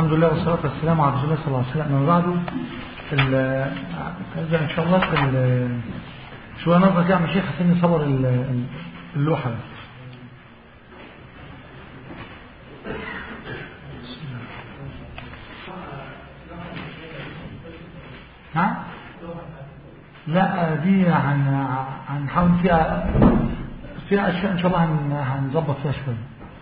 الحمد لله والصلاة والسلام على رسول الله صلى الله عليه وسلم وبعد إن شاء الله شوية نظرة كده يا شيخ عشان نصور اللوحة بس ها؟ لا دي هن هنحاول فيها فيها اشياء ان شاء الله هنظبط فيها شويه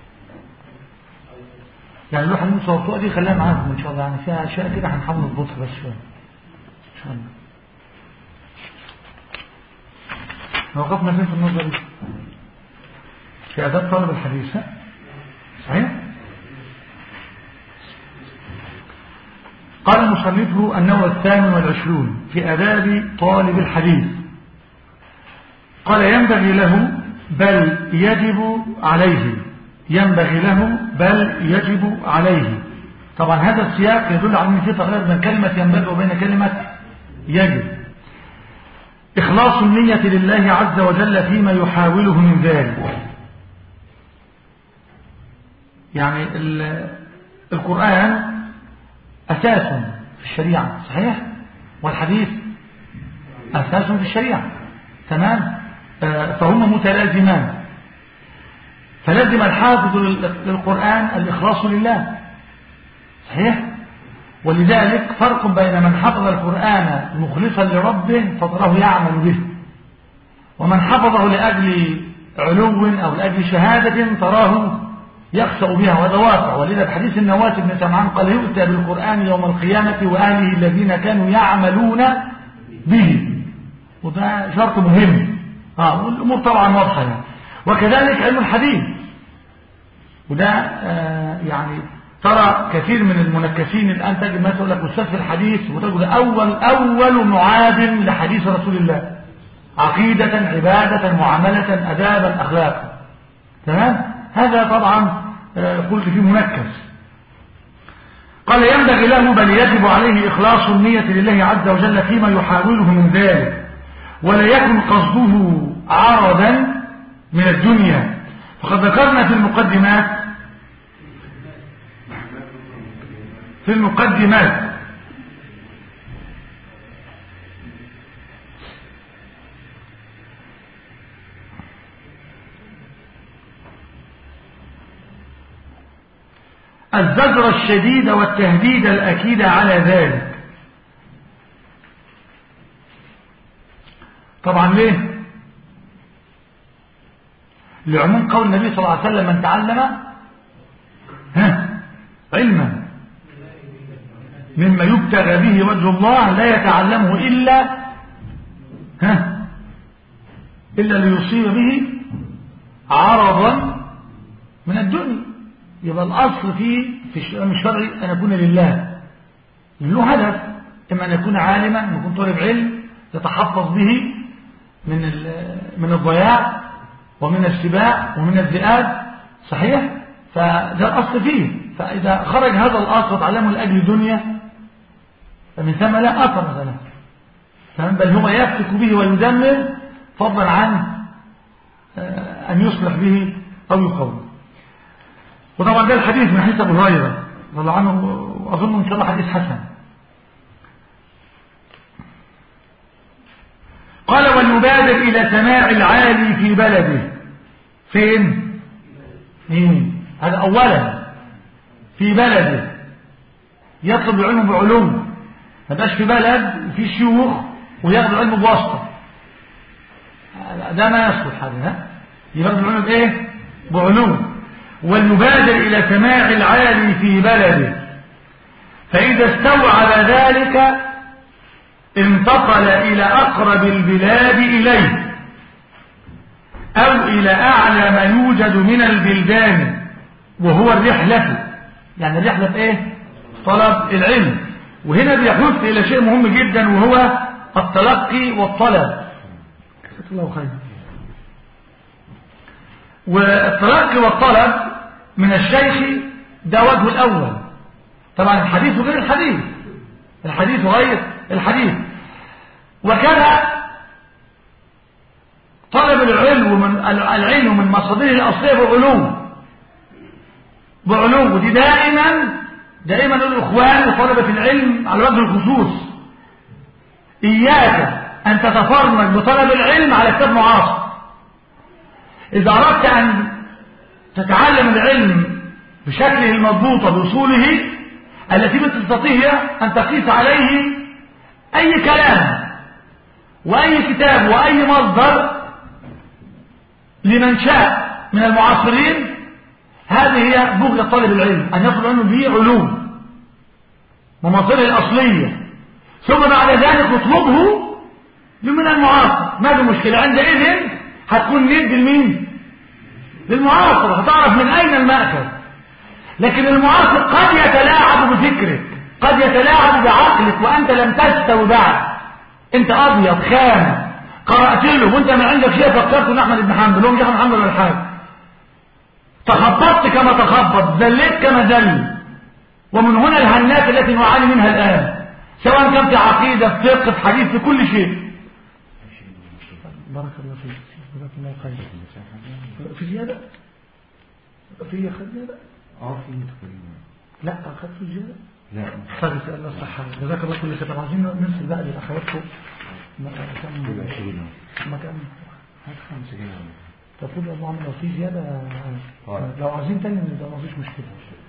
يعني اللوحه اللي انتوا صورتوها دي خليها معاكم ان شاء الله يعني فيها اشياء كده هنحاول نظبطها بس شويه ان شاء الله وقفنا فين في النظر دي في اداب طالب الحديث ها صحيح قال مصنفه النوع الثامن والعشرون في أداب طالب الحديث قال ينبغي له بل يجب عليه ينبغي له بل يجب عليه طبعا هذا السياق يدل على ان في تغير بين كلمة ينبغي وبين كلمة يجب إخلاص النية لله عز وجل فيما يحاوله من ذلك يعني القرآن أساس في الشريعة صحيح والحديث أساس في الشريعة تمام فهما متلازمان فلازم الحافظ للقرآن الإخلاص لله صحيح ولذلك فرق بين من حفظ القرآن مخلصا لربه فتراه يعمل به ومن حفظه لأجل علو أو لأجل شهادة تراه يخشأ بها وهذا واقع ولذا في حديث النواس بن سمعان قال يؤتى بالقرآن يوم القيامة وأهله الذين كانوا يعملون به وده شرط مهم آه والأمور طبعا واضحة يعني. وكذلك علم الحديث وده آه يعني ترى كثير من المنكسين الآن تجد ما تقول لك أستاذ في الحديث وتجد أول أول معاد لحديث رسول الله عقيدة عبادة معاملة أدابا أخلاقا تمام هذا طبعا قلت فيه منكس قال ينبغي له بل يجب عليه إخلاص النية لله عز وجل فيما يحاوله من ذلك ولا يكن قصده عرضا من الدنيا فقد ذكرنا في المقدمات في المقدمات الزجر الشديد والتهديد الأكيد على ذلك طبعا ليه لعموم قول النبي صلى الله عليه وسلم من تعلم ها علما مما يبتغى به وجه الله لا يتعلمه إلا ها إلا ليصيب به عرضا من الدنيا يبقى الأصل فيه في الشرع الشرعي أن يكون لله له هدف إما أن يكون عالما أن يكون طالب علم يتحفظ به من من الضياع ومن السباع ومن الذئاب صحيح فده الأصل فيه فإذا خرج هذا الأصل وتعلمه لأجل دنيا فمن ثم لا أثر مثلا تمام بل هو يفتك به ويدمر فضلا عن أن يصلح به أو يقوم وطبعا ده الحديث من حديث ابو هريره رضي الله عنه واظن ان شاء الله حديث حسن قال وليبادر الى سماع العالي في بلده فين مين هذا اولا في بلده يطلب العلم بعلو ما بقاش في بلد في شيوخ وياخد العلم بواسطه ده ما يصلح هذا ها ياخد العلم بايه بعلو وليبادر إلى سماع العالي في بلده فإذا استوعب ذلك انتقل إلى أقرب البلاد إليه أو إلى أعلى ما يوجد من البلدان وهو الرحلة يعني الرحلة في إيه؟ طلب العلم وهنا بيحث إلى شيء مهم جدا وهو التلقي والطلب الله خير والتلقي والطلب من الشيخ ده وجه الأول طبعا الحديث غير الحديث الحديث غير الحديث وكان طلب العلم من العلم من مصادره الأصلية بعلو بعلو ودي دائما دائما الإخوان لطلبة العلم على وجه الخصوص إياك أن تتفرج بطلب العلم على كتاب معاصر إذا أردت أن تتعلم العلم بشكله المضبوط بأصوله التي تستطيع أن تقيس عليه أي كلام وأي كتاب وأي مصدر لمن شاء من المعاصرين هذه هي بغية طالب العلم أن يطلب عنه به علوم ومصدره الأصلية ثم بعد ذلك اطلبه من المعاصر ما في مشكلة عندئذ هتكون ند لمين للمعاصر هتعرف من أين المأخذ لكن المعاصر قد يتلاعب بفكرك قد يتلاعب بعقلك وأنت لم تستوي بعد أنت أبيض خام قرأت له وأنت ما عندك شيء فكرت من أحمد بن حنبل هو مش أحمد حنبل ولا حاجة تخبطت كما تخبط ذليت كما ذل ومن هنا الهنات التي نعاني منها الآن سواء كان في عقيدة في فقه في حديث في كل شيء بارك الله فيك جزاك الله خير في زيادة في أخذ زيادة اه في تقريبا لا أخذت زيادة لا طيب يسأل الله الصحة جزاك الله كل خير عايزين نرسل بقى لأخواتكم مكان كل عشرين مكان هات خمسة عشرين تقول يا معمر لو في زيادة آه. لو عايزين تاني يبقى ما فيش مشكلة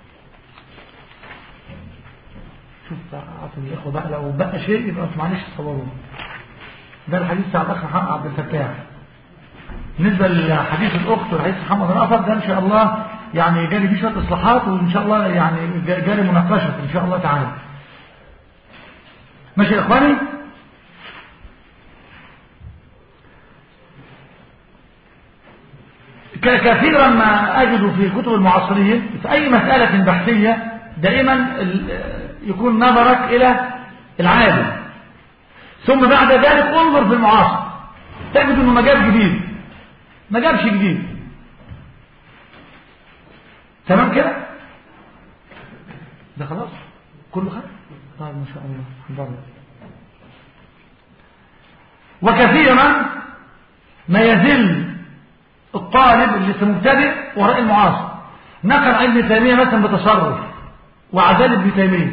شوف بقى اعطوا الاخوة بقى لو بقى شيء يبقى انتوا معلش تصوروا ده الحديث بتاع الاخ محمد عبد الفتاح بالنسبة لحديث الاخت والحديث محمد الافضل ده ان شاء الله يعني جاري فيه شوية اصلاحات وان شاء الله يعني جاري مناقشة ان شاء الله تعالى ماشي يا اخواني ك- كثيرا ما أجد في كتب المعاصرين في أي مسألة بحثية دائما ال- يكون نظرك إلى العالم ثم بعد ذلك انظر في المعاصر تجد أنه ما جاب جديد ما جابش جديد تمام كده ده خلاص كله خير طيب ما شاء الله الحمد لله وكثيرا ما يزل الطالب اللي لسه مبتدئ وراء المعاصر نقل عن ابن تيميه مثلا بتصرف وعدال ابن تيميه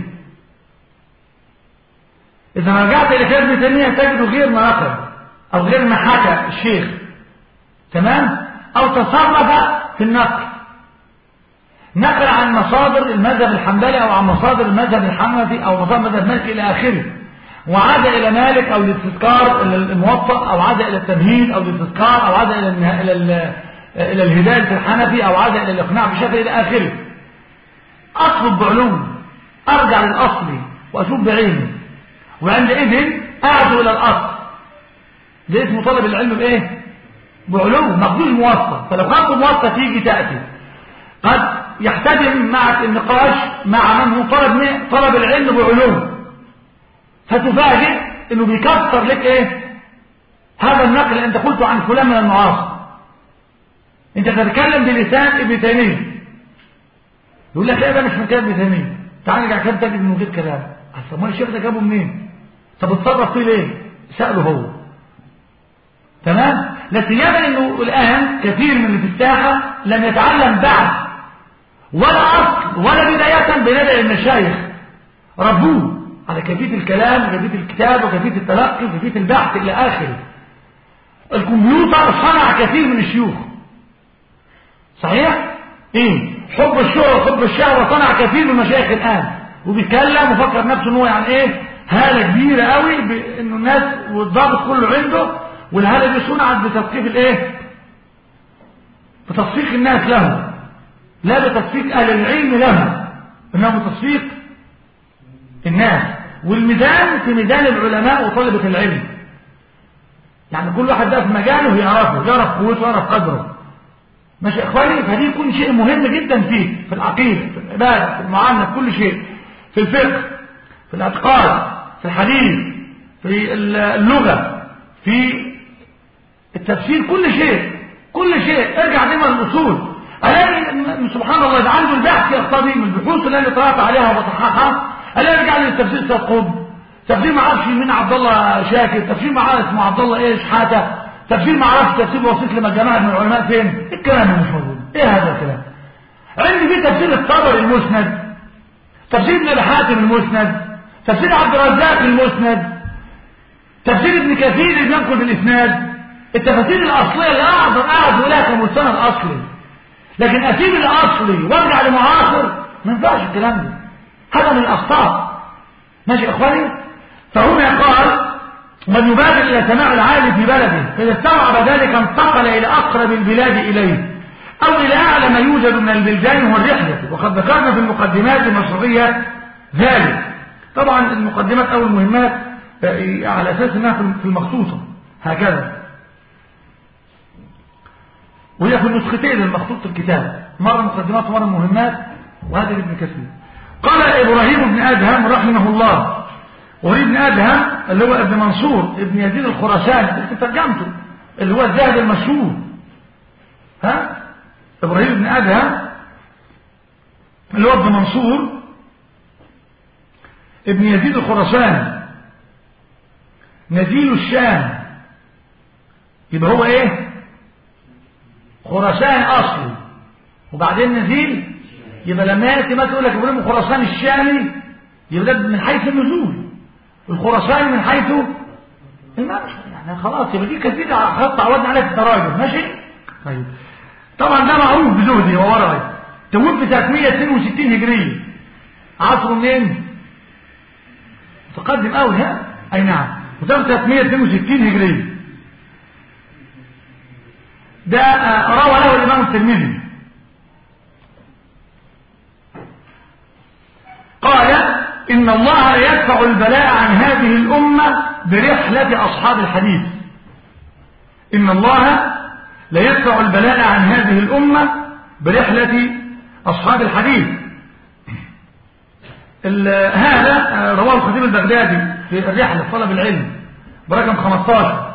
اذا رجعت الى كلام ابن تيميه تجد غير ما نقل او غير ما حكى الشيخ تمام او تصرف في النقل نقل عن مصادر المذهب الحنبلي او عن مصادر المذهب الحنفي او مصادر المذهب المالكي الى اخره وعاد الى مالك او الاستذكار الى الموطأ او عاد الى التمهيد او الاستذكار او عاد الى النها- الى ال- الى الهدايه في الحنفي او عاد الى الاقناع بشكل الى اخره اطلب بعلوم ارجع للاصل واشوف بعيني وعندئذ اعزو الى الاصل ده اسمه طلب العلم بايه بعلوم مقبول موسط فلو خدت موسط تيجي تاتي قد يحتدم معك النقاش مع من هو طلب من- طلب العلم بعلوم فتفاجئ انه بيكسر لك ايه هذا النقل اللي انت قلته عن فلان من المعاصر انت تتكلم بلسان ابن تيميه يقول لك لا ده مش من كلام ابن تيميه تعال نرجع كلام تاني من غير كلام اصل امال الشيخ ده جابه منين طب اتصرف فيه ليه ساله هو تمام لا سيما انه الان كثير من اللي في الساحه لم يتعلم بعد ولا اصل ولا بدايه بندى المشايخ ربوه على كيفيه الكلام وكيفيه الكتاب وكيفيه التلقي وكيفيه البحث الى اخره الكمبيوتر صنع كثير من الشيوخ صحيح ايه حب الشهرة وحب الشهوة صنع كثير من المشايخ الان وبيتكلم وفكر نفسه ان هو يعني ايه هالة كبيرة قوي بانه الناس والضابط كله عنده والهالة دي صنعت بتصفيق الايه بتصفيق الناس له لا بتصفيق اهل العلم له انه بتصفيق الناس والميزان في ميزان العلماء وطلبة العلم يعني كل واحد ده في مجاله يعرفه يعرف قوته ويعرف قدره ماشي يا اخواني فدي يكون شيء مهم جدا فيه في العقيدة في العبادة في المعاملة في كل شيء في الفقه في الاعتقاد في الحديث في اللغة في التفسير كل شيء كل شيء ارجع دايما للاصول الاقي إن سبحان الله اذا عنده البحث يقتضي من البحوث اللي انا طلعت عليها وبصححها الاقي ارجع للتفسير سيد قطب تفسير ما اعرفش مين عبد الله شاكر تفسير ما عارف اسمه عبد الله ايه شحاته تفسير ما اعرفش تفسير وسيط لما جماعه من العلماء فين الكلام ده مش موجود ايه هذا الكلام عندي في تفسير الطبري المسند تفسير ابن ابي حاتم المسند تفسير عبد الرزاق المسند تفسير ابن كثير اللي بينقل بالاسناد التفاسير الاصليه اللي اقدر اقعد لها كمستند اصلي لكن اسيب الاصلي وارجع لمعاصر ما ينفعش الكلام ده هذا من الاخطاء ماشي يا اخواني فهنا قال من يبادر الى سماع العالم في بلده فاذا استوعب ذلك انتقل الى اقرب البلاد اليه او الى اعلى ما يوجد من البلدان والرحله وقد ذكرنا في المقدمات المشروعيه ذلك طبعا المقدمات او المهمات على اساس انها في المخطوطه هكذا وهي في النسختين المخطوط الكتاب مرة مقدمات ومرة مهمات وهذا ابن كثير قال إبراهيم بن أدهم رحمه الله وهي ابن أدهم اللي هو ابن منصور ابن يزيد الخراساني انت ترجمته اللي هو الزاهد المشهور ها إبراهيم بن أدهم اللي هو ابن منصور ابن يزيد الخراساني نزيل الشام يبقى هو ايه خراسان اصلي وبعدين نزيل يبقى لما ياتي ما تقول لك ابراهيم خراسان الشامي يبقى ده من حيث النزول الخراساني من حيث المعنى يعني خلاص يبقى دي كثير خط عودنا عليها في التراجم ماشي طيب طبعا ده معروف بزهدي وورعي توفي سنه 162 هجريه عصره منين متقدم قوي ها اي نعم وتوفي سنه 162 هجريه ده روى له الإمام الترمذي قال إن الله يدفع البلاء عن هذه الأمة برحلة أصحاب الحديث إن الله ليدفع البلاء عن هذه الأمة برحلة أصحاب الحديث هذا رواه الخطيب البغدادي في الرحلة طلب العلم برقم 15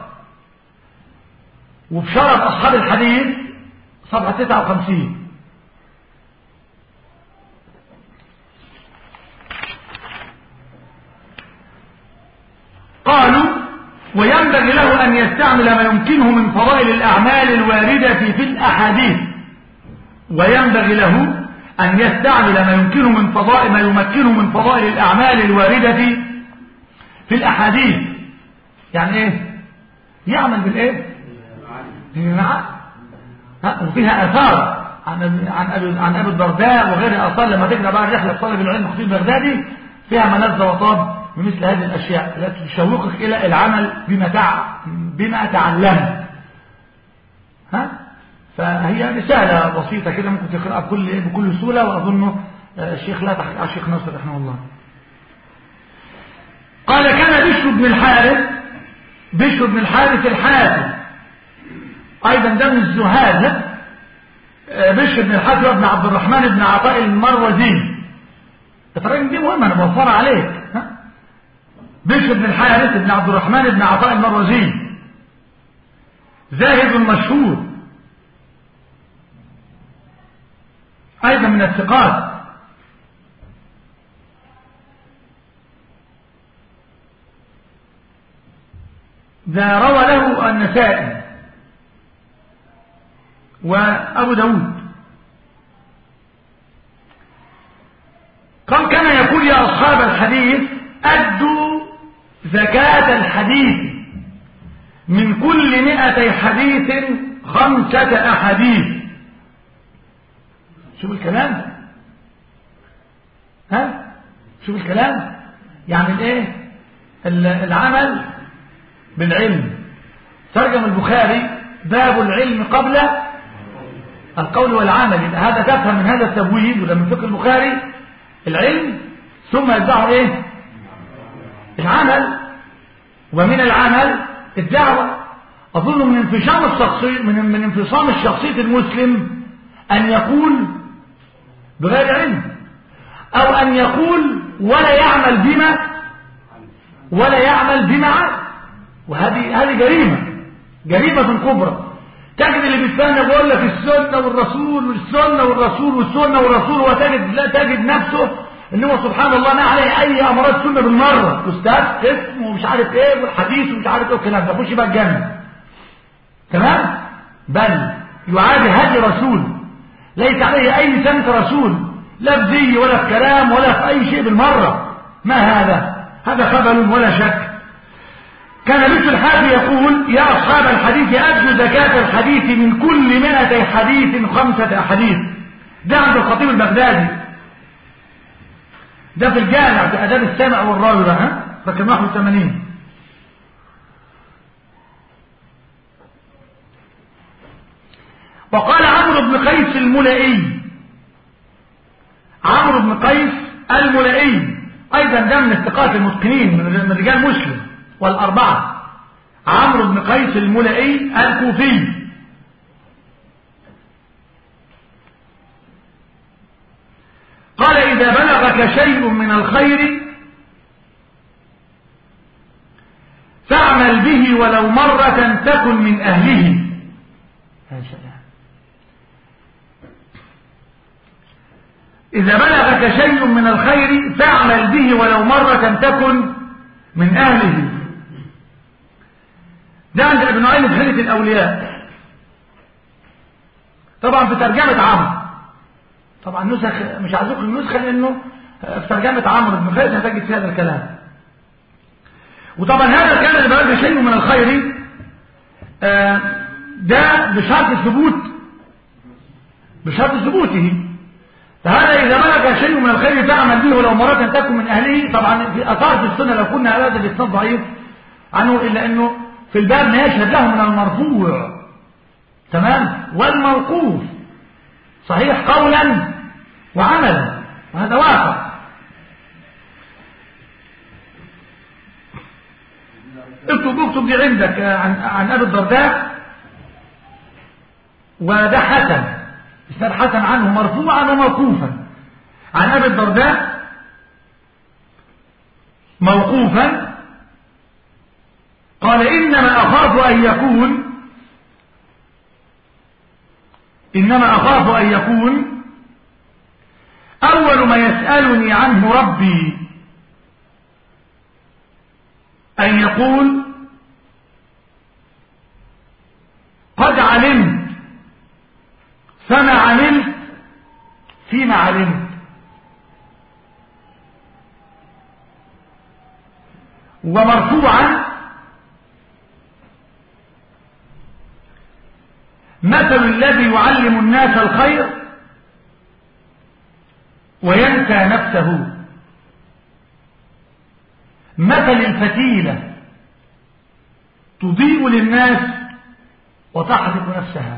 وفي شرف أصحاب الحديث صفحة 59 قالوا وينبغي له أن يستعمل ما يمكنه من فضائل الأعمال الواردة في الأحاديث وينبغي له أن يستعمل ما يمكنه من فضائل ما يمكنه من فضائل الأعمال الواردة في الأحاديث يعني إيه يعمل بالإيه نعم وفيها اثار عن عن ابي عن ابي الدرداء وغير اثار لما تقرا بقى الرحله طالب العلم خطيب بغدادي فيها ملذ وطاب بمثل هذه الاشياء التي تشوقك الى العمل بما تع... بما تعلمت ها فهي رساله بسيطه كده ممكن تقراها بكل بكل سهوله واظن الشيخ لا تحقق الشيخ ناصر رحمه الله قال كان بشر بن الحارث بشر بن الحارث الحافظ ايضا ده من الزهاد بشر بن الحافظ بن عبد الرحمن بن عطاء المروزي الراجل دي مهمه انا بوفر عليك ها بشر بن الحارث بن عبد الرحمن بن عطاء المروزي زاهد مشهور ايضا من الثقات ده روى له النسائي وأبو داود قال كان يقول يا أصحاب الحديث أدوا زكاة الحديث من كل مئتي حديث خمسة أحاديث شوف الكلام ها شوف الكلام يعني الايه العمل بالعلم ترجم البخاري باب العلم قبل القول والعمل هذا تفهم من هذا التبويب وده من فقه البخاري العلم ثم يتبعه ايه العمل ومن العمل الدعوة أظن من انفصام الشخصية من, من انفصام الشخصية المسلم أن يقول بغير علم أو أن يقول ولا يعمل بما ولا يعمل بما عمل وهذه هذه جريمة جريمة كبرى تجد اللي بيتفهم يقول لك السنة والرسول والسنة والرسول والسنة والرسول وتجد لا تجد نفسه ان هو سبحان الله ما عليه اي امراض سنة بالمرة استاذ اسم ومش عارف ايه والحديث ومش عارف ايه والكلام ده خش بقى الجنة تمام بل يعادي هدي رسول ليس عليه اي سنة رسول لا في زي ولا في كلام ولا في أي شيء بالمرة ما هذا هذا خبل ولا شك كان مثل الحافي يقول يا أصحاب الحديث أدوا زكاة الحديث من كل مئة حديث خمسة أحاديث ده عند الخطيب البغدادي ده في الجامع في أداب السامع والراوي بقى ها رقم 81 وقال عمرو بن قيس الملائي عمرو بن قيس الملائي أيضا ده من الثقات المتقنين من رجال مسلم والأربعة عمرو بن قيس الملائي الكوفي قال إذا بلغك شيء من الخير فاعمل به ولو مرة تكن من أهله يا سلام إذا بلغك شيء من الخير فاعمل به ولو مرة تكن من أهله ده عند ابن عين في خلة الأولياء طبعا في ترجمة عمرو طبعا نسخ مش عايز اقول النسخه لانه في ترجمه عمرو بن خالد هتجد في هذا الكلام وطبعا هذا الكلام اللي بلغ شيء من الخير ده بشرط الثبوت بشرط ثبوته فهذا إذا بلغ شيء من الخير تعمل به ولو مرة تكن من أهله طبعا في أثار في السنة لو كنا هذا الإسناد ضعيف عنه إلا أنه في الباب ما يشهد له من المرفوع تمام والموقوف صحيح قولا وعملا وهذا واقع اكتب اكتب دي عندك عن عن ابي الدرداء وده حسن اسناد حسن عنه مرفوعا وموقوفا عن ابي الدرداء موقوفا قال انما اخاف ان يكون إنما أخاف أن يكون أول ما يسألني عنه ربي أن يقول قد علمت فما عملت فيما علمت ومرفوعا مثل الذي يعلم الناس الخير وينسى نفسه مثل الفتيلة تضيء للناس وتحرق نفسها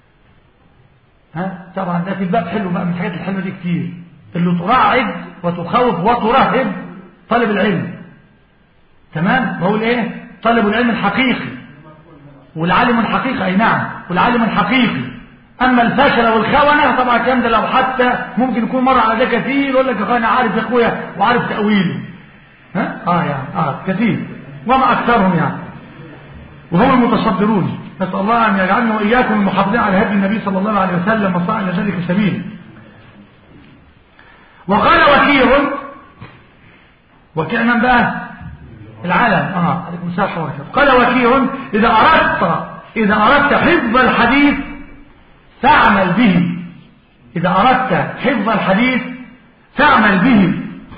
ها طبعا ده في الباب حلو بقى من الحاجات الحلوه دي كتير اللي تراعد وتخوف وترهب طالب العلم تمام بقول ايه طالب العلم الحقيقي والعالم الحقيقي اي نعم والعالم الحقيقي اما الفشل والخونه طبعا الكلام ده لو حتى ممكن يكون مر على ده كثير يقول لك يا اخويا انا عارف يا اخويا وعارف تاويله ها اه يعني اه كثير وما اكثرهم يعني وهم المتصدرون نسال الله ان يجعلنا واياكم المحافظين على هدي النبي صلى الله عليه وسلم وصاع الى ذلك سبيل وقال وكيع وكيع من بقى العالم اه عليكم السلام ورحمه قال وكيع اذا اردت اذا اردت حفظ الحديث فاعمل به اذا اردت حفظ الحديث فاعمل به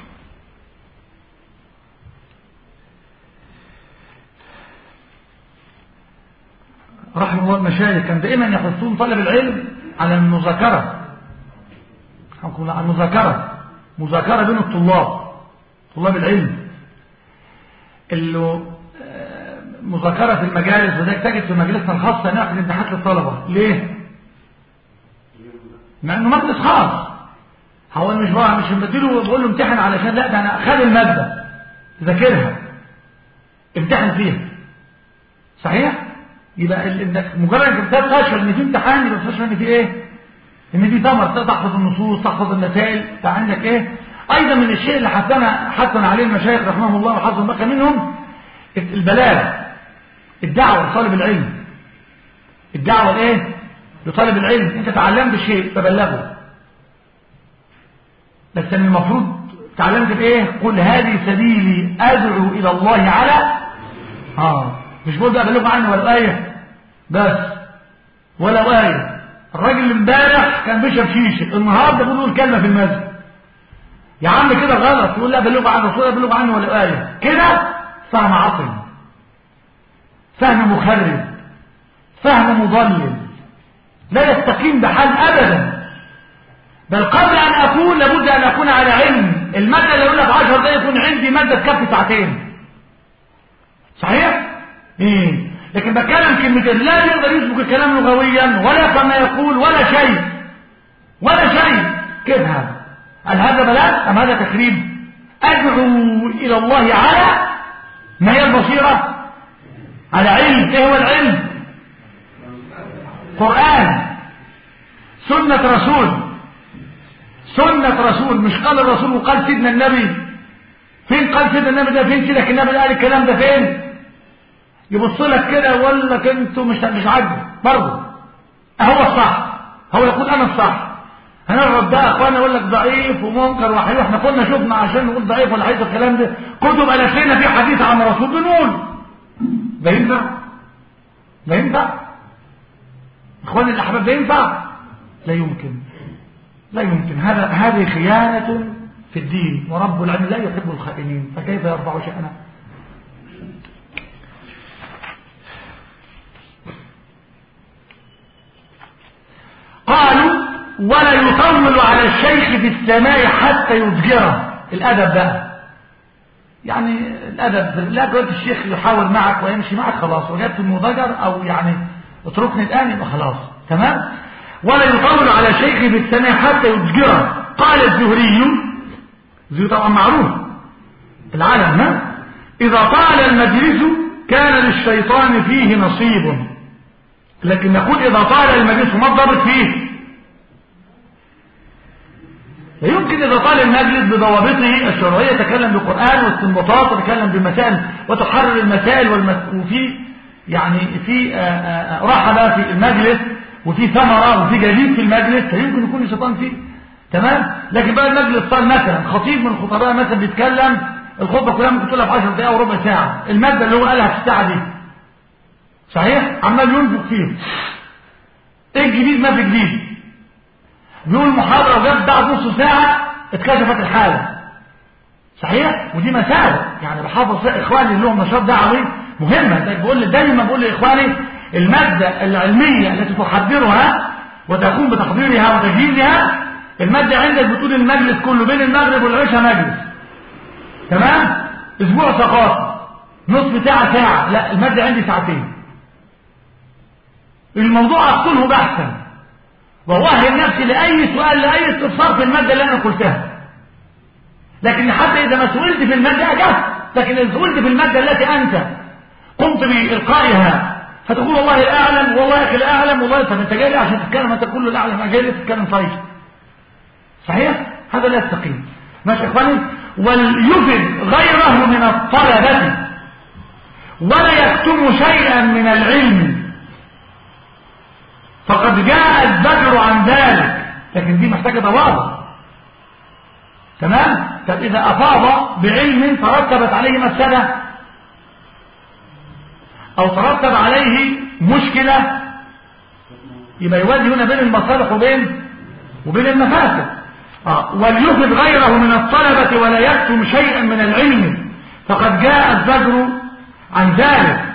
رحمه الله المشايخ كان دائما يحثون طلب العلم على المذاكره على المذاكره مذاكره بين الطلاب طلاب العلم اللي مذاكرة في المجالس وذلك تجد في مجالسنا الخاصة ناخد امتحانات للطلبة ليه؟ مع انه مجلس خاص هو مش بقى مش بديله بقول له امتحن علشان لا ده انا خد المادة ذاكرها امتحن فيها صحيح؟ يبقى انك مجرد انك تفشل ان في امتحان يبقى تفشل ان في ايه؟ ان في ثمر تحفظ النصوص تحفظ المسائل عندك ايه؟ ايضا من الشيء اللي حثنا حثنا عليه المشايخ رحمهم الله وحفظهم بقى منهم البلاغ الدعوة لطالب العلم الدعوة ايه لطالب العلم انت تعلمت شيء تبلغه بس من المفروض تعلمت بايه قل هذه سبيلي ادعو الى الله على اه مش بقول بقى بلغه عني ولا ايه بس ولا ايه الراجل امبارح كان بيشرب شيشه النهارده بيقول كلمه في المسجد يا عم كده غلط يقول لا بلغ عن رسول الله بلغ عنه ولا آية كده فهم عقل فهم مخرب فهم مضلل لا يستقيم بحال أبدا بل قبل أن أكون لابد أن أكون على علم المادة اللي يقول لك 10 دقايق يكون عندي مادة تكفي ساعتين صحيح؟ إيه لكن بتكلم كلمتين لا يقدر يسبق الكلام لغويا ولا كما يقول ولا شيء ولا شيء كيف هذا؟ هل هذا بلاء أم هذا تخريب؟ أدعو إلى الله على ما هي البصيرة؟ على علم إيه هو العلم؟ قرآن سنة رسول سنة رسول مش قال الرسول وقال سيدنا النبي فين قال سيدنا النبي ده فين سيدك النبي قال الكلام ده فين يبص لك كده ويقول لك انتوا مش مش عاجبه برضه هو الصح هو يقول انا الصح هنقعد بقى اخوانا يقول لك ضعيف ومنكر وحلو احنا كنا شفنا عشان نقول ضعيف ولا حديث الكلام ده كتب الفينا في حديث عن الرسول بنقول ده ينفع ده ينفع اخواني الاحباب ده ينفع لا يمكن لا يمكن هذا هذه خيانة في الدين ورب العالمين لا يحب الخائنين فكيف يرفع شأنه قالوا ولا يطول على الشيخ في السماء حتى يضجره الأدب بقى يعني الأدب لا قلت الشيخ يحاول معك ويمشي معك خلاص وجدت المضجر أو يعني اتركني الآن يبقى خلاص تمام ولا يطول على شيخ في السماء حتى يضجره قال الزهري زهري طبعا معروف العالم ها إذا طال المجلس كان للشيطان فيه نصيب لكن نقول إذا طال المجلس ما الضابط فيه لا يمكن إذا طال المجلس بضوابطه الشرعية يتكلم بالقرآن واستنباطات ويتكلم بمسائل وتحرر المسائل والمس... وفي يعني في رحلة في المجلس وفي ثمرة وفي جديد في المجلس فيمكن يكون الشيطان فيه تمام لكن بقى المجلس طال مثلا خطيب من الخطباء مثلا بيتكلم الخطبة كلها ممكن تقولها في 10 دقائق أو ربع ساعة المادة اللي هو قالها في الساعة دي صحيح عمال ينفق فيه ايه الجديد ما في جديد بيقول محاضرة وجاب بعد نص ساعة اتكشفت الحالة صحيح ودي مسائل يعني بحافظ اخواني اللي لهم نشاط دعوي مهمة بقول لي دايما بقول لاخواني المادة العلمية التي تحضرها وتقوم بتحضيرها وتجهيزها المادة عندك بتقول المجلس كله بين المغرب والعشاء مجلس تمام اسبوع ثقافي نصف ساعة ساعة لا المادة عندي ساعتين الموضوع أقتله بحثا وأوهل نفسي لأي سؤال لأي استفسار في المادة اللي أنا قلتها لكن حتى إذا ما سئلت في المادة أجبت لكن إذا سئلت في المادة التي أنت قمت بإلقائها فتقول والله الأعلم والله يا أخي الأعلم والله طب أنت جاي لي عشان تتكلم أنت كله الأعلم أنا جاي لي تتكلم صحيح صحيح؟ هذا لا يستقيم ماشي إخواني وليفد غيره من الطلبة ولا يكتم شيئا من العلم فقد جاء الذكر عن ذلك لكن دي محتاجة ضوابط تمام طب إذا أفاض بعلم ترتبت عليه مفسدة أو ترتب عليه مشكلة يبقى يوازي هنا بين المصالح وبين وبين المفاسد آه. وليفد غيره من الطلبة ولا يكتم شيئا من العلم فقد جاء الزجر عن ذلك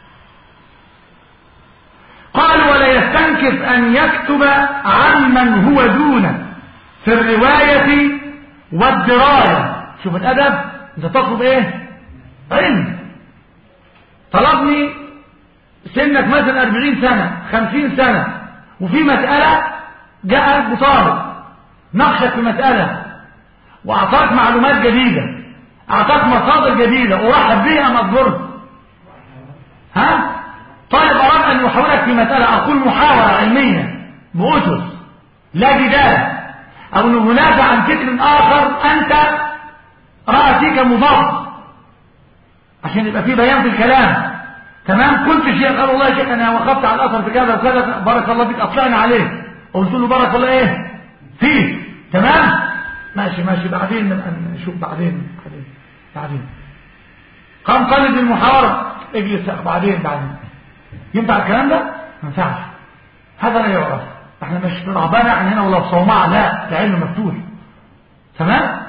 قال ولا يستنكف أن يكتب عمن هو دونه في الرواية والدراية شوف الأدب أنت تطلب إيه علم طلبني سنك مثلا 40 سنة 50 سنة وفي مسألة جاء بطالب نقشك في مسألة وأعطاك معلومات جديدة أعطاك مصادر جديدة أرحب بها مصدر ها طالب أراد أن يحاورك في مسألة أقول محاورة علمية بأسس لا جدال أو أنه منافع عن فكر آخر أنت رأى فيك مضاد عشان يبقى في بيان في الكلام تمام كنت شيخ قال والله يا شيخ أنا وقفت على الأثر في كذا وكذا بارك الله فيك أطلعنا عليه قلت له بارك الله إيه فيه تمام ماشي ماشي بعدين نشوف بعدين بعدين بعدين قام طالب المحاورة اجلس بعدين بعدين ينفع الكلام ده؟ ما ينفعش هذا لا يعرف احنا مش في رهبانة احنا هنا ولا في صومعة لا ده علم مفتوح تمام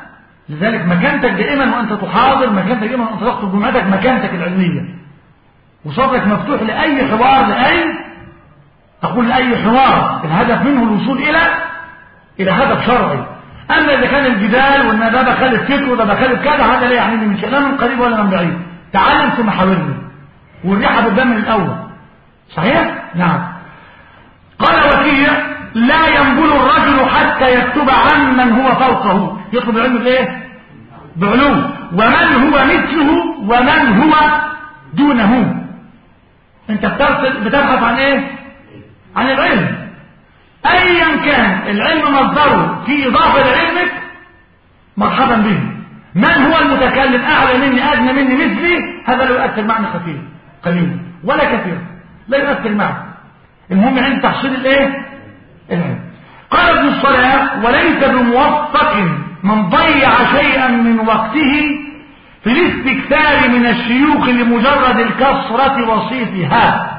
لذلك مكانتك دائما وأنت تحاضر مكانتك دائما وأنت تخطب جمعتك مكانتك العلمية وصدرك مفتوح لأي حوار لأي أقول لأي حوار الهدف منه الوصول إلى إلى هدف شرعي أما إذا كان الجدال وأن ده بخالف فكر وده بخالف كذا هذا لا يعنيني من شيء لا من قريب ولا من بعيد تعلم ثم حاورني والريحة بالدم من الأول صحيح؟ نعم قال وكيع لا ينبل الرجل حتى يكتب عن من هو فوقه يطلب العلم بايه بعلو ومن هو مثله ومن هو دونه انت بتبحث عن ايه عن العلم ايا كان العلم مصدره في اضافه لعلمك مرحبا به من هو المتكلم اعلى مني ادنى مني مثلي هذا لا يؤثر معنى خفيف قليل ولا كثير لا يؤثر معه المهم عند تحصيل الايه العلم قال ابن الصلاة وليس بموفق من ضيع شيئا من وقته في الاستكثار من الشيوخ لمجرد الكسرة وصيتها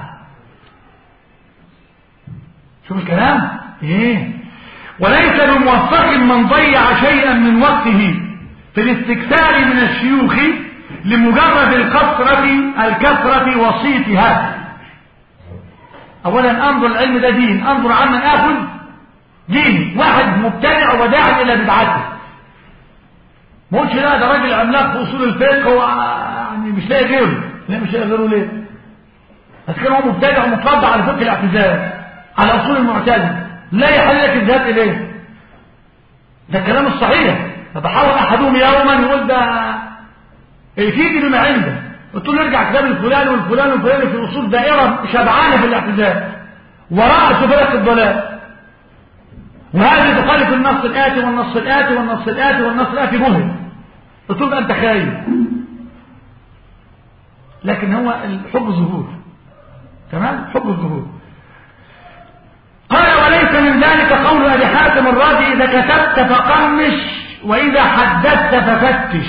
شوف الكلام ايه وليس بموفق من ضيع شيئا من وقته في الاستكثار من الشيوخ لمجرد الكثرة الكثرة وصيتها اولا انظر العلم ده دين انظر عمن اخذ دين واحد مبتدع وداعي الى بدعته ما قلتش لا ده راجل عملاق في اصول الفقه هو يعني مش لاقي غيره لا مش لاقي غيره ليه بس كان هو مبتدع ومتربع على فقه الاعتزال على اصول المعتزله لا يحل لك الذهاب اليه ده الكلام الصحيح فبحاول احدهم يوما يقول ده يفيد بما عنده قلت له ارجع كتاب الفلان والفلان والفلان في اصول دائره شبعانه في الاعتزال وراء فرق الضلال وهذه تخالف النص الآتي والنص الآتي والنص الآتي والنص الآتي مهم قلت له أنت خايف لكن هو الحب ظهور تمام حب الظهور قال وليس من ذلك قول أبي حاتم الرازي إذا كتبت فقمش وإذا حدثت ففتش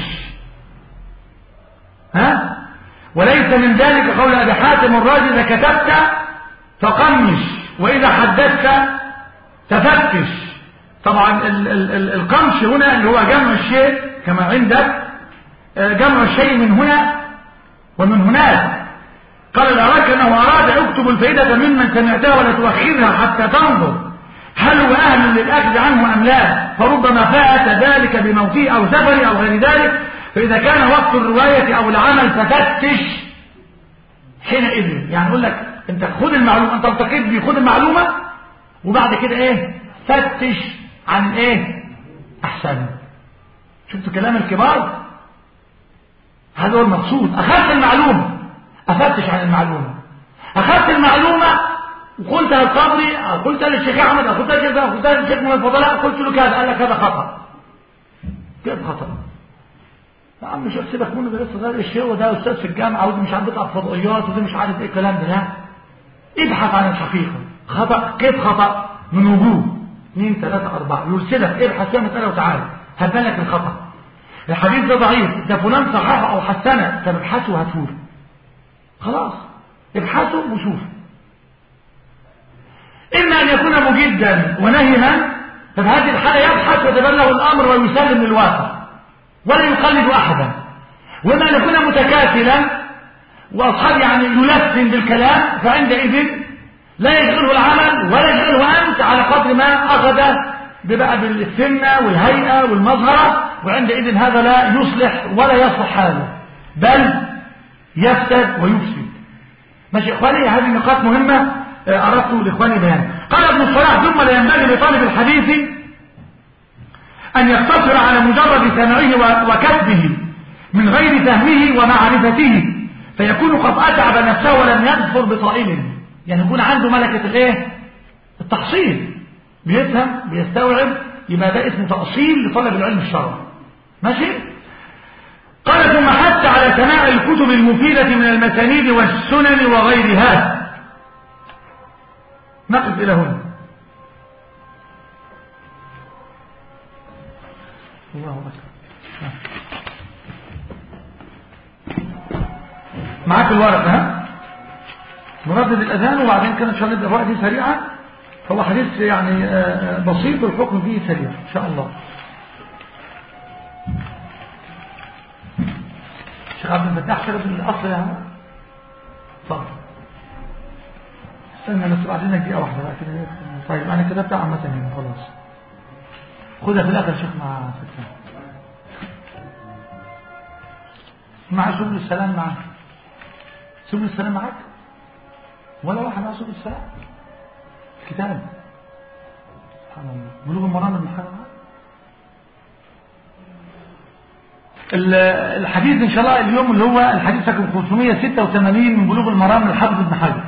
ها وليس من ذلك قول أبي حاتم الرازي إذا كتبت فقمش وإذا حدثت تفتش طبعا ال ال ال القمش هنا اللي هو جمع الشيء كما عندك جمع الشيء من هنا ومن هناك قال الأراك أنه أراد يكتب الفائدة ممن سمعتها ولا تؤخرها حتى تنظر هل هو أهل للأخذ عنه أم لا فربما فات ذلك بموته أو سفره أو غير ذلك فإذا كان وقت الرواية أو العمل ففتش حينئذ يعني أقول لك أنت خد المعلومة أنت التقيت بي خد المعلومة وبعد كده ايه فتش عن ايه احسن شفتوا كلام الكبار هذا هو المقصود اخذت المعلومة افتش عن المعلومة اخذت المعلومة وقلتها القبري او قلتها للشيخ احمد او قلتها للشيخ او قلتها للشيخ من الفضلاء قلت له كذا قال لك هذا خطا كيف خطا يا عم مش سيبك منه ده لسه صغير الشيخ وده استاذ في الجامعه ودي مش عارف بيطلع فضائيات ودي مش عارف ايه الكلام ده لا ابحث عن الحقيقه خطأ كيف خطأ من وجوه اثنين ثلاثة أربعة يرسلك ابحث فيها مسألة وتعالى هبان لك الخطأ الحديث ده ضعيف ده فلان صححه أو حسنه طب ابحثه وهاتهوله خلاص ابحثه وشوف إما أن يكون مجدا ونهما ففي هذه الحالة يبحث ويتبلغ الأمر ويسلم للواقع ولا يقلد أحدا وإما أن يكون متكاسلا وأصحاب يعني يلسن بالكلام فعندئذ لا يشغله العمل ولا يشغله أنت على قدر ما أخذ بقى بالسنة والهيئة والمظهرة وعندئذ هذا لا يصلح ولا يصلح حاله بل يفسد ويفسد ماشي إخواني هذه نقاط مهمة أردت لإخواني بيان قال ابن الصلاح ثم لا ينبغي لطالب الحديث أن يقتصر على مجرد سمعه وكتبه من غير فهمه ومعرفته فيكون قد أتعب نفسه ولم يظفر بطائله يعني يكون عنده ملكة الايه التحصيل بيفهم بيستوعب يبقى ده اسمه تأصيل لطلب العلم الشرعي ماشي قال ثم حتى على سماع الكتب المفيدة من المسانيد والسنن وغيرها نقف إلى هنا الله أكبر معاك الورق ها نردد الأذان وبعدين كانت شغل الرواية دي سريعة فهو حديث يعني بسيط والحكم فيه سريع إن شاء الله الشيخ عبد الفتاح شرب الاصل يا عم اتفضل استنى بس بعدين دقيقه واحده بقى كده طيب انا كتبت عامه هنا خلاص خدها في الاخر يا شيخ مع فتاح مع سبل السلام معك سبل السلام معك ولا واحد مع سبل السلام كتاب سبحان الله بلوغ المرام من حاجه معك الحديث ان شاء الله اليوم اللي هو الحديث رقم 586 من بلوغ المرام للحافظ ابن حجر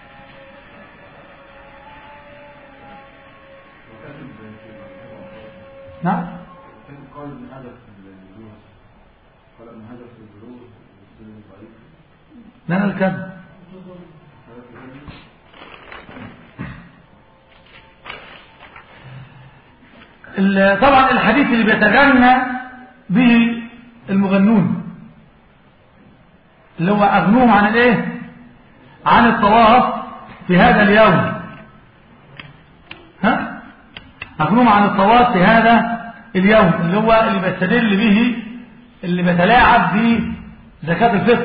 نعم قال ابن حجر في البلوغ قال ابن حجر في البلوغ والسنة ضعيف لنا الكذب ال- طبعا الحديث اللي بيتغنى به المغنون اللي هو أغنوهم عن الايه عن الطواف في هذا اليوم ها أغنوهم عن الطواف في هذا اليوم اللي هو اللي بيستدل به اللي بيتلاعب بزكاة الفطر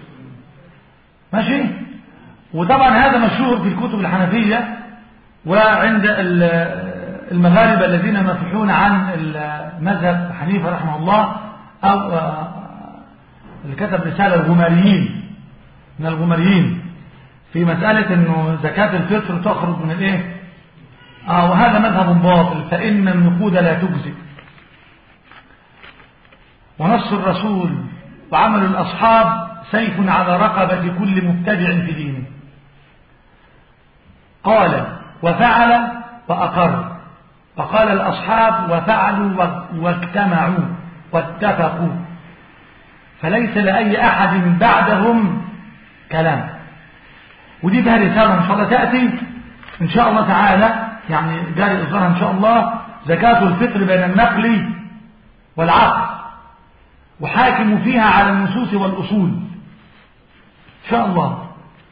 ماشي وطبعا هذا مشهور في الكتب الحنفية وعند ال- المغاربة الذين مفحون عن مذهب حنيفة رحمه الله أو آه، اللي كتب رسالة الغماريين من الغماريين في مسألة أنه زكاة الفطر تخرج من الإيه آه وهذا مذهب باطل فإن النقود لا تجزي ونص الرسول وعمل الأصحاب سيف على رقبة كل مبتدع في دينه قال وفعل وأقر فقال الأصحاب وفعلوا واجتمعوا واتفقوا فليس لأي أحد بعدهم كلام ودي بها رسالة إن شاء الله تأتي إن شاء الله تعالى يعني جاري إصدارها إن شاء الله زكاة الفطر بين النقل والعقل وحاكموا فيها على النصوص والأصول إن شاء الله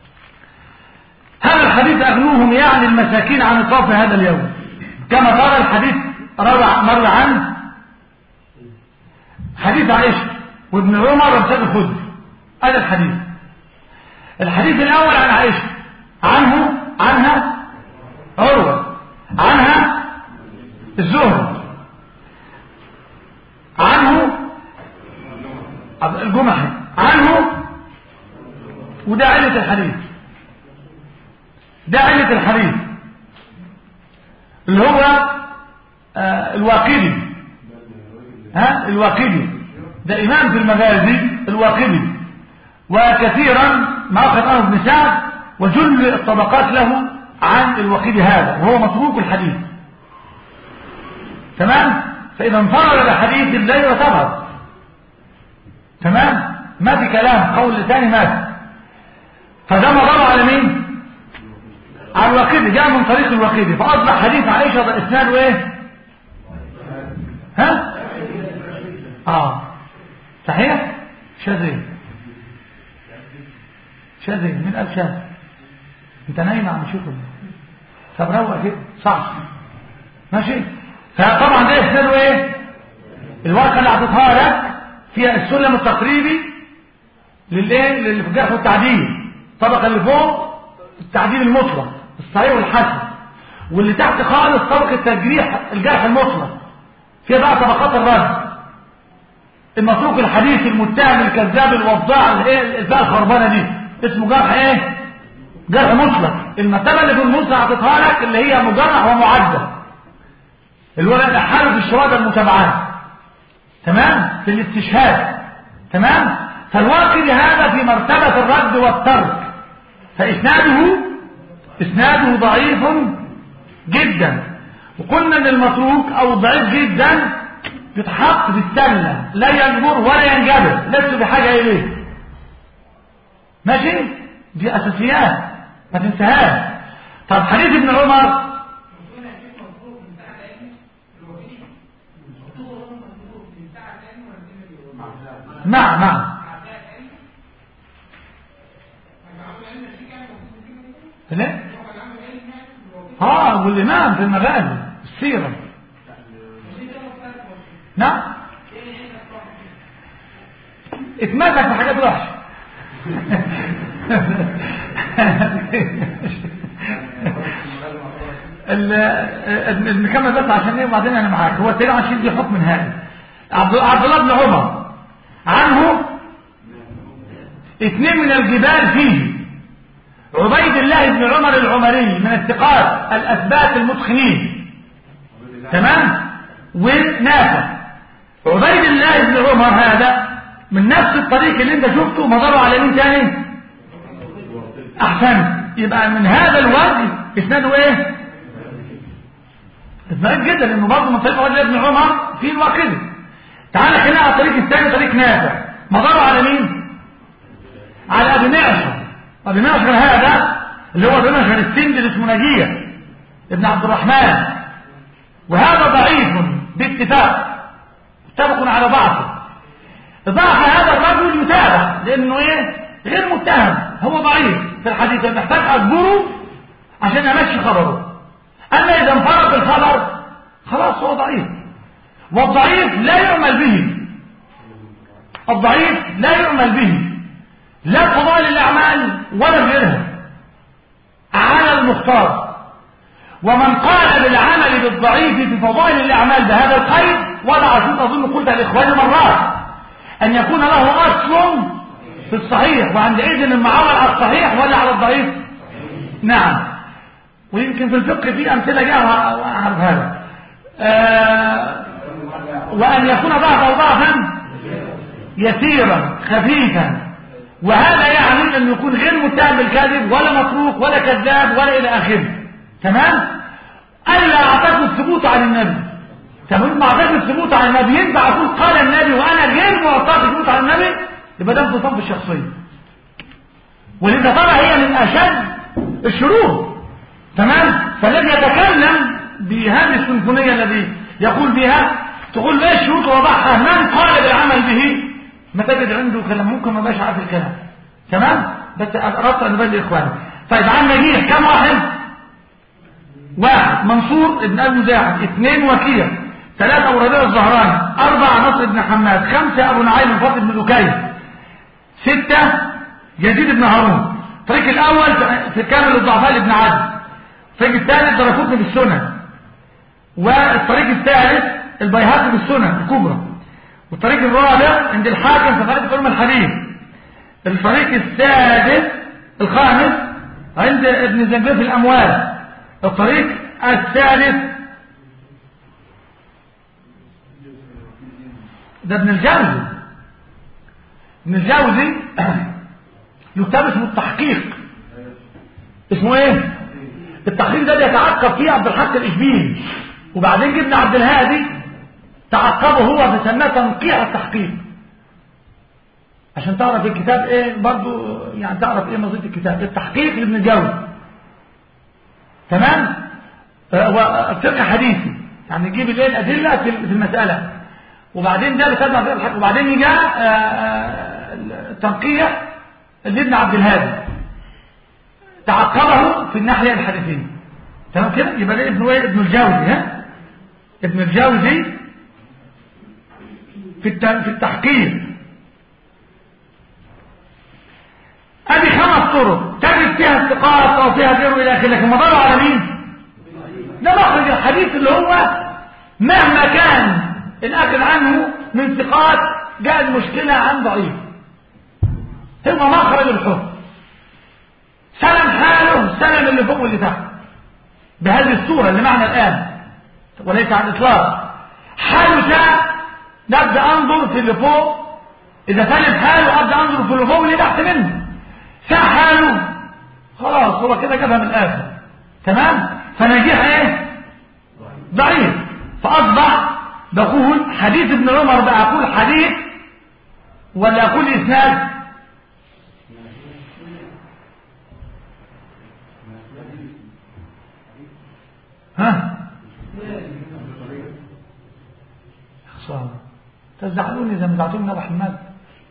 هذا الحديث أغنوهم يعني المساكين عن الطرف هذا اليوم كما قال الحديث روى مر عن حديث عائشة وابن عمر وابن الخدر هذا الحديث الحديث الأول عن عائشة عنه عنها عروة عنها الزهر عنه الجمحي عنه وده علة الحديث ده علة الحديث اللي هو آه الواقدي ها الواقدي ده إمام في المغازي الواقدي وكثيرا ما أخذ عنه ابن سعد وجل الطبقات له عن الوقيد هذا وهو متروك الحديث تمام فإذا انفرد بحديث لا يعتبر تمام ما في كلام قول ثاني مات فده مضر على مين على الوقيد جاء من طريق الوقيد فأصبح حديث عائشة ده إسناده إيه ها آه صحيح شاذين شاذين من قال شاذ انت نايم عم شوفه طب روق كده صح ماشي فطبعا ده يحتاجوا ايه الورقه اللي اعطيتها لك فيها السلم التقريبي للايه اللي في الجرح والتعديل الطبقه اللي فوق التعديل المطلق الصحيح والحسن واللي تحت خالص طبقه التجريح الجرح المطلق فيها بقى طبقات الرد المتروك الحديث المتهم الكذاب الوضاع الايه الفئه الخربانه دي اسمه جرح ايه جرح مطلق المرتبه اللي في النص اعطيتها لك اللي هي مجرح ومعدل اللي هو الاحاله في الشهاده المتابعات تمام في الاستشهاد تمام فالواقد هذا في مرتبه الرد والترك فاسناده اسناده ضعيف جدا وقلنا ان المتروك او ضعيف جدا يتحط في السله لا يجبر ولا ينجبر لست بحاجه اليه ماشي دي اساسيات ما تنساهاش طب حديث ابن عمر مع مع ليه اه والامام في المغازي السيره نعم اتمسك في حاجات وحشه نكمل بس عشان ايه وبعدين انا معاك هو سيدنا عشان دي حكم نهائي عبد عبد الله بن عمر عنه اثنين من الجبال فيه عبيد الله بن عمر العمري من الثقات الاثبات المتقنين تمام ونافع عبيد الله بن عمر هذا من نفس الطريق اللي انت شفته مضره على مين تاني احسن يبقى من هذا الوجه اسناده ايه اسناد جدا لانه برضه من طريق عبيد الله بن عمر في الواقدي تعالى خلينا على الطريق الثاني طريق نافع مضره على مين على ابي معشر ابي معشر هذا اللي هو ابي معشر السند اللي اسمه نجيه ابن عبد الرحمن وهذا ضعيف باتفاق متفق على ضعفه ضعف هذا الرجل يتابع لانه ايه غير متهم هو ضعيف في الحديث محتاج اجبره عشان امشي خبره اما اذا انفرد الخبر خلاص هو ضعيف والضعيف لا يعمل به الضعيف لا يعمل به لا فضائل الاعمال ولا غيرها على المختار ومن قال بالعمل بالضعيف في فضائل الاعمال بهذا القيد وضع شوط اظن قلت الاخوان مرات ان يكون له اصل في الصحيح وعندئذ المعول على الصحيح ولا على الضعيف نعم ويمكن في الفقه في امثله جاء اعرف هذا آه وان يكون ضعفا ضعفا يسيرا خفيفا وهذا يعني ان يكون غير متهم بالكذب ولا متروك ولا كذاب ولا الى اخره تمام الا اعتقد الثبوت عن النبي تمام معتقد الثبوت عن النبي ينفع اقول قال النبي وانا غير معتقد الثبوت عن النبي يبقى ده انتصاب الشخصيه ولذا ترى هي من اشد الشرور تمام فالذي يتكلم بهذه السيمفونيه الذي يقول بها تقول ايه الشروط وضعها من قال بالعمل به ما تجد عنده كلام ممكن ما بقاش عارف الكلام تمام بس اردت ان ابين لاخواني طيب عن نجيح كم واحد واحد منصور ابن ابي مزاحم اثنين وكيع ثلاثة أبو ربيع الزهراني أربعة نصر بن حماد خمسة أبو نعيم الفاضل بن دكين ستة يزيد بن هارون الطريق الأول في كامل الضعفاء لابن عدي الطريق الثالث دركوتني بالسنن والطريق الثالث البيهقي بالسنن الكبرى والطريق الرابع عند الحاكم في طريق علم الحديث الطريق السادس الخامس عند ابن زنجير في الأموال الطريق الثالث ده ابن الجوزي ابن الجوزي يكتب اسمه التحقيق اسمه ايه التحقيق ده بيتعقب فيه عبد الحق الاشبيلي وبعدين جبنا عبد الهادي تعقبه هو فسماه تنقيع التحقيق عشان تعرف الكتاب ايه برضو يعني تعرف ايه مصير الكتاب التحقيق لابن الجوزي تمام هو فقه حديثي يعني يجيب الايه الادله في المساله وبعدين ده بيتبع فقه الحق وبعدين جاء التنقيح لابن عبد الهادي تعقبه في الناحيه الحديثيه تمام كده يبقى ده ابن ايه ابن الجوزي ها ابن الجوزي في في التحقيق ادي خمس طرق تجد فيها استقاط او فيها غيره الى اخره لكن مدار على مين ده مخرج الحديث اللي هو مهما كان الاخذ عنه من ثقات جاء المشكله عن ضعيف هو مخرج الحكم سلم حاله سلم اللي فوق واللي تحت بهذه الصوره اللي معنا الان وليس على الاطلاق حاله شاء نبدا انظر في اللي فوق اذا سلم حاله ابدا انظر في اللي فوق واللي تحت منه ساء حاله خلاص هو كده جابها من الاخر تمام فنجيح ايه ضعيف فاصبح بقول حديث ابن عمر بقى اقول حديث ولا اقول اسناد ها خساره تزعلوني اذا مزعتوني من ابو حماد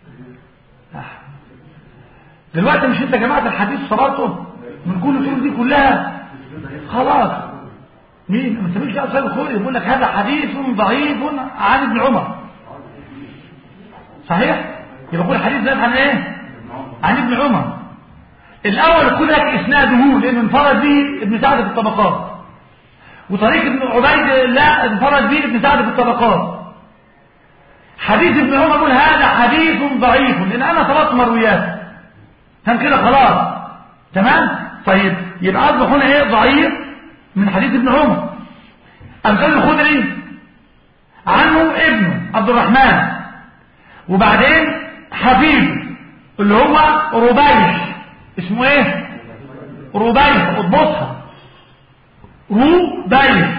دلوقتي مش انت جماعه الحديث صلاته من كل الطرق دي كلها خلاص مين ما تسميش اصحاب الخلق يقول لك هذا حديث ضعيف عن ابن عمر صحيح يبقى كل الحديث ده عن ايه عن ابن عمر الاول خد لك اسناده لانه انفرد به ابن سعد في الطبقات وطريق ابن عبيد الله انفرد به ابن سعد في الطبقات حديث ابن عمر يقول هذا حديث ضعيف لان انا طلبت مرويات كان كده خلاص تمام طيب يبقى اصبح هنا ايه ضعيف من حديث ابن عمر امثال الخدري عنه ابنه عبد الرحمن وبعدين حبيب اللي هو ربيش اسمه ايه ربيش اضبطها ربيش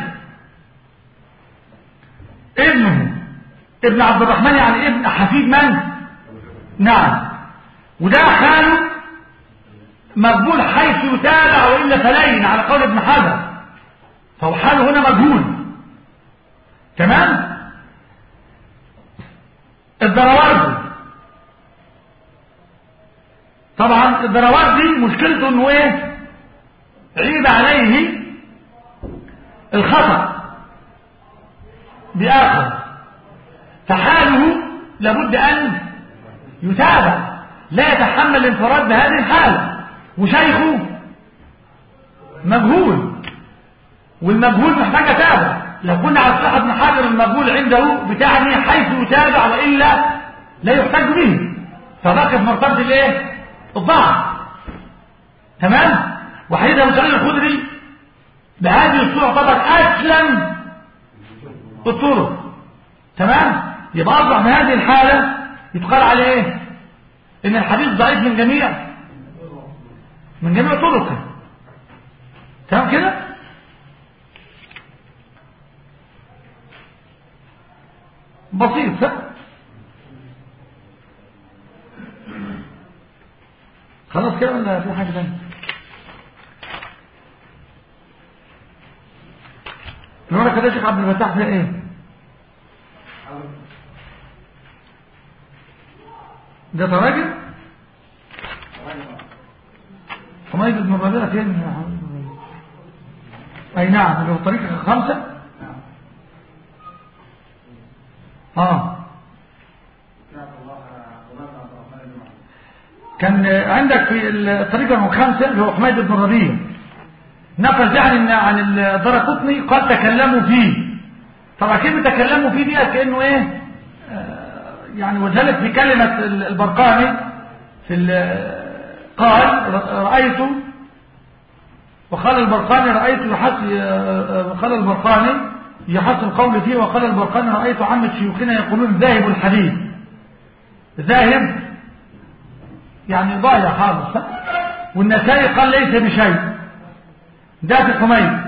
ابنه ابن عبد الرحمن يعني ابن حفيد من نعم وده حاله مقبول حيث يتابع وإلا فلين على قول ابن حجر فهو حاله هنا مجهول تمام الدراوردي طبعا الدراوردي مشكلته انه ايه عيب عليه الخطأ بآخر فحاله لابد أن يتابع لا يتحمل الانفراد بهذه الحالة وشيخه مجهول والمجهول محتاج يتابع لو كنا على صحة ابن حجر المجهول عنده بتعني حيث يتابع وإلا لا يحتاج به فبقى في مرتبة الايه الضعف تمام وحديث ابو سعيد الخدري بهذه الصورة طبعا أسلم الطرق تمام يبقى أصبح في هذه الحالة يتقال عليه ايه ان الحديث ضعيف من جميع من جميع طرقه تمام كده بسيط صح خلاص كده ولا في حاجه ثانيه نورك كده شيخ عبد الفتاح فيها ايه ده تراجم حميد بن الربيع فين اي نعم اللي هو طريق خمسة اه كان عندك في الطريقة رقم خمسة اللي هو حميد بن الربيع نقل يعني عن الدرقطني قد تكلموا فيه طبعا كلمة تكلموا فيه دي كأنه ايه يعني وذلك في كلمة البرقاني في قال رأيت وقال البرقاني رأيت يحس وقال البرقاني يحس القول فيه وقال البرقاني رأيت عامة شيوخنا يقولون ذاهب الحديث ذاهب يعني ضايع خالص والنسائي قال ليس بشيء ده في حميد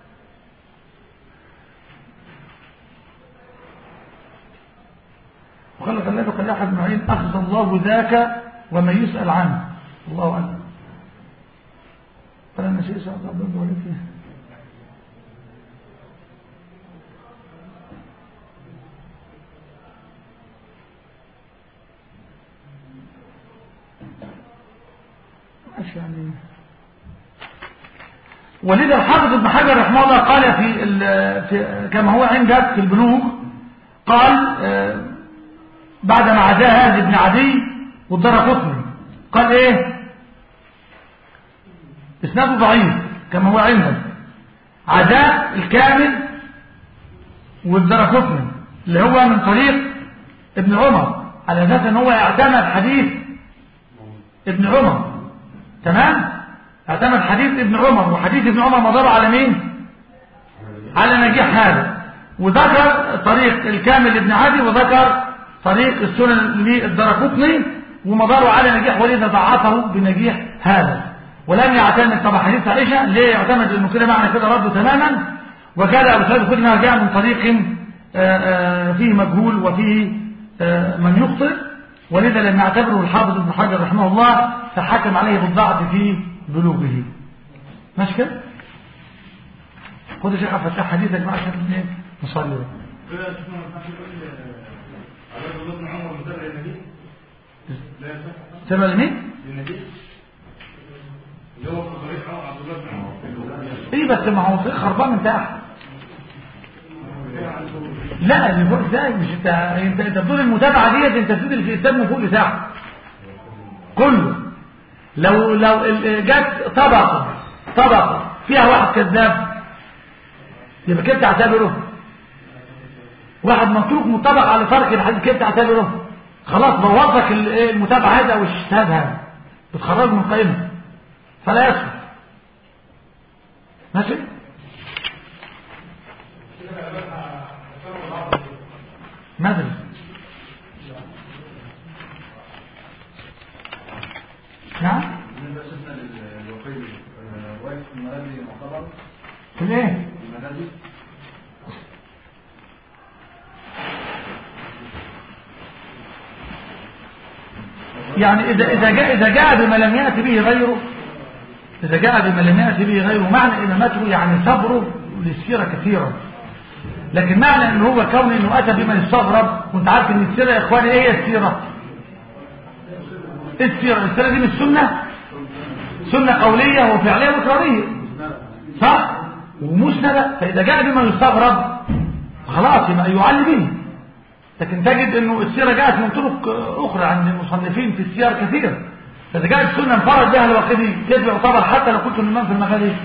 وقال خلاله قال أحد معين أخذ الله ذاك وما يسأل عنه الله أعلم قال النسيء سأل الله ولكن يعني ولذا الحافظ ابن حجر رحمه الله قال في, في كما هو عندك في البلوغ قال بعد ما عزاه هذا ابن عدي والدار قطني قال ايه اسناده ضعيف كما هو عندك عزاء الكامل والدار قطني اللي هو من طريق ابن عمر على اساس ان هو يعتمد حديث ابن عمر تمام اعتمد حديث ابن عمر وحديث ابن عمر مدار على مين على نجيح هذا وذكر طريق الكامل ابن عدي وذكر طريق السنن للدرقطني ومداره على نجيح ولذا ضعفه بنجيح هذا ولم يعتمد طبعا حديث عائشة ليه يعتمد انه كده معنى كده رده تماما وكان ابو سعيد الخدري جاء من طريق فيه مجهول وفيه من يخطئ ولذا لم يعتبره الحافظ ابن حجر رحمه الله فحكم عليه بالضعف في بلوغه ماشي كده خد يا شيخ فتح حديثك بقى عشان نصلي تبع لمين؟ ايه بس ما هو في خربان من تحت لا اللي فوق ازاي مش انت انت انت بتقول المتابعه ديت انت بتدي الكتاب من فوق لتحت كله لو لو ال- جت طبقه طبقه فيها واحد كذاب يبقى كده تعتبره واحد متروك مطبق على ترك الحديث كده تعتبره خلاص بوظك ال- إيه المتابعه هذا او الاجتهاد هذا بتخرجه من القائمه فلا يسقط ماشي ما ادري نعم بالنسبة شفنا للوقيل واقف في المغازي معتبر في الايه المغازي يعني إذا إذا جاء إذا جاء بما لم يأتي به غيره إذا جاء بما لم يأتي به غيره معنى إمامته يعني صبره للسيرة كثيرا لكن معنى إن هو كون إنه أتى بما يستغرب وأنت عارف إن السيرة يا إخواني إيه هي السيرة؟ إيه السيرة؟ السيرة دي مش سنة؟ سنة قولية وفعلية وإقرارية صح؟ ومسندة فإذا جاء بما يستغرب خلاص يبقى يعلي به لكن تجد انه السيرة جاءت من طرق اخرى عند المصنفين في السير كثير فاذا جاءت السنة انفرد بها الواقدي كيف يعتبر حتى لو كنت الامام في المغارب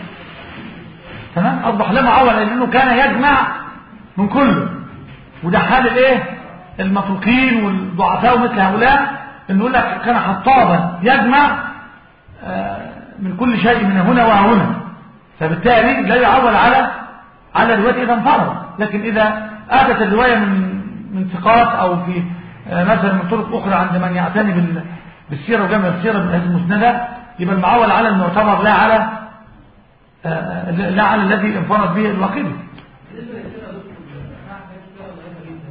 تمام اصبح له معول لانه كان يجمع من كله وده حال الايه المتروكين والضعفاء مثل هؤلاء انه يقول لك كان حطابا يجمع آه، من كل شيء من هنا وهنا فبالتالي لا يعول على على الرواية إذا انفرد لكن إذا أتت الرواية من من ثقات أو في آه، مثلا من طرق أخرى عند من يعتني بال- بالسيرة وجمع السيرة من هذه المسندة يبقى المعول على المعتبر لا على آه، لا لا على الذي انفرد به الواقدي بالنسبه للسيره دكتور ساعات كانت فيها ضعيفه جدا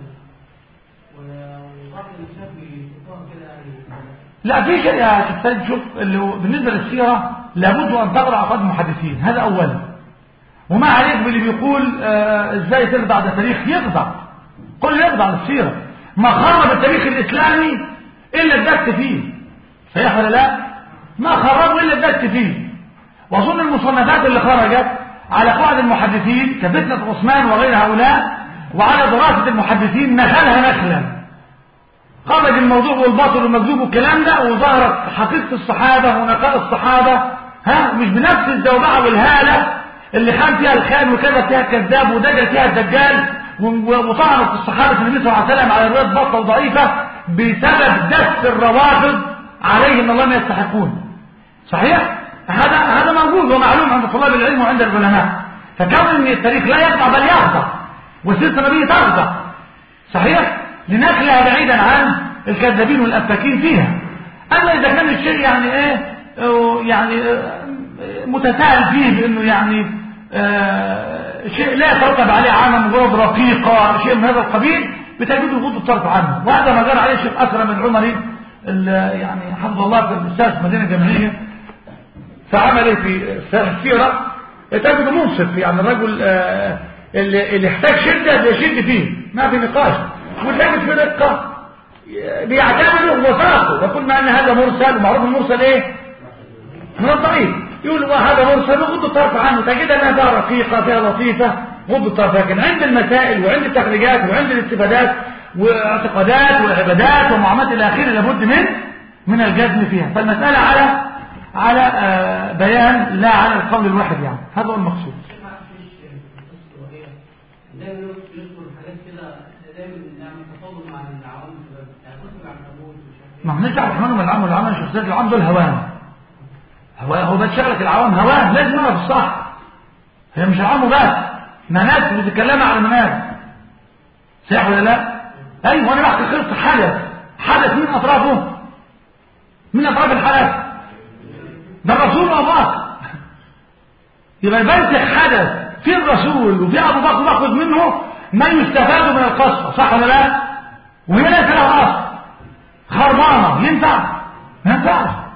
وبعض الشباب بيشوفوها كده يعني لا في شيء يا شيخ سيد شوف اللي هو بالنسبة للسيرة لابد أن تقرأ أقوال المحدثين هذا أولا وما عليك باللي بيقول آه ازاي تخضع ده تاريخ يخضع كل يخضع للسيرة ما خرب التاريخ الإسلامي إلا الدس فيه صحيح ولا لا ما خربه إلا الدس فيه وأظن المصنفات اللي خرجت على قواعد المحدثين كفتنة عثمان وغير هؤلاء وعلى دراسة المحدثين نخلها نخلا خرج الموضوع والباطل والمكذوب والكلام ده وظهرت حقيقة الصحابة ونقاء الصحابة ها مش بنفس الزوبعة والهالة اللي خان فيها الخان وكذا فيها الكذاب ودجل فيها الدجال و- وطعنت الصحابة النبي صلى الله عليه وسلم على روايات باطلة وضعيفة بسبب دس الروافض عليهم الله ما يستحقون صحيح؟ هذا هذا موجود ومعلوم عند طلاب العلم وعند العلماء فكون ان التاريخ لا يخضع بل يخضع وسيرة النبي تخضع صحيح لنقلها بعيدا عن الكذابين والأفاكين فيها أما إذا كان الشيء يعني إيه أو يعني آه، متساهل فيه بأنه يعني آه، شيء لا يترتب عليه عامة مجرد رقيقة شيء من هذا القبيل بتجد يغض الطرف عنه وهذا ما جرى عليه الشيخ أكرم العمري ال- يعني حفظ الله في الأستاذ مدينة جامعية فعمل في السيرة تجد منصف يعني الرجل آه، اللي, اللي احتاج شدة بيشد فيه ما في نقاش وتجد في دقة بيعتبره وثاقه وقلنا ان هذا مرسل ومعروف المرسل ايه من الضعيف يقول وهذا مرسل وغض الطرف عنه تجد انها فيها رقيقة فيها لطيفة غض الطرف لكن عند المسائل وعند التخريجات وعند الاستفادات واعتقادات وعبادات ومعاملات الى اخره لابد من من الجزم فيها فالمسألة على على آه، بيان لا على القول الواحد يعني هذا هو المقصود ما فيش قصه وهي دايما يذكر حاجات كده دايما نعمل تفاضل مع العوام يعني قصه العنكبوت ومش عارف ما هنرجع الرحمن من العام والعام شخصيات العام دول هوان هو هو بتشغلك العوام هوان لازم نعرف الصح هي مش العام بس ما ناس بتتكلم على مناس صح ولا لا ايوه انا بحكي قصه حدث حدث من اطرافه من اطراف الحدث ده الرسول وابو بكر يبقى بنسخ حدث في الرسول وفي ابو بكر باخذ منه ما يستفاد من القصه صح ولا لا وهي ليس لها اصل خربانه ينفع ما ينفعش